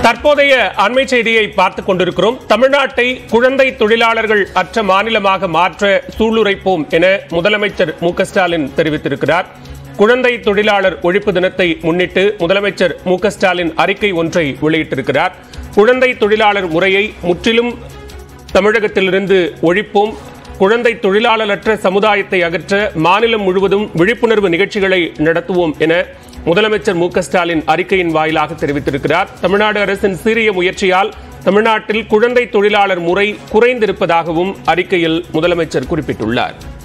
தற்போதைய அண்மை செய்தியை பார்த்துக் கொண்டிருக்கிறோம் தமிழ்நாட்டை குழந்தை தொழிலாளர்கள் அற்ற மாநிலமாக மாற்ற சூளுரைப்போம் என முதலமைச்சர் மு க ஸ்டாலின் தெரிவித்திருக்கிறார் குழந்தை தொழிலாளர் ஒழிப்பு தினத்தை முன்னிட்டு முதலமைச்சர் மு க ஸ்டாலின் அறிக்கை ஒன்றை வெளியிட்டிருக்கிறார் குழந்தை தொழிலாளர் முறையை முற்றிலும் தமிழகத்திலிருந்து ஒழிப்போம் குழந்தை தொழிலாளரற்ற சமுதாயத்தை அகற்ற மாநிலம் முழுவதும் விழிப்புணர்வு நிகழ்ச்சிகளை நடத்துவோம் என முதலமைச்சர் மு க ஸ்டாலின் அறிக்கையின் வாயிலாக தெரிவித்திருக்கிறார் தமிழ்நாடு அரசின் சீரிய முயற்சியால் தமிழ்நாட்டில் குழந்தை தொழிலாளர் முறை குறைந்திருப்பதாகவும் அறிக்கையில் முதலமைச்சர் குறிப்பிட்டுள்ளார்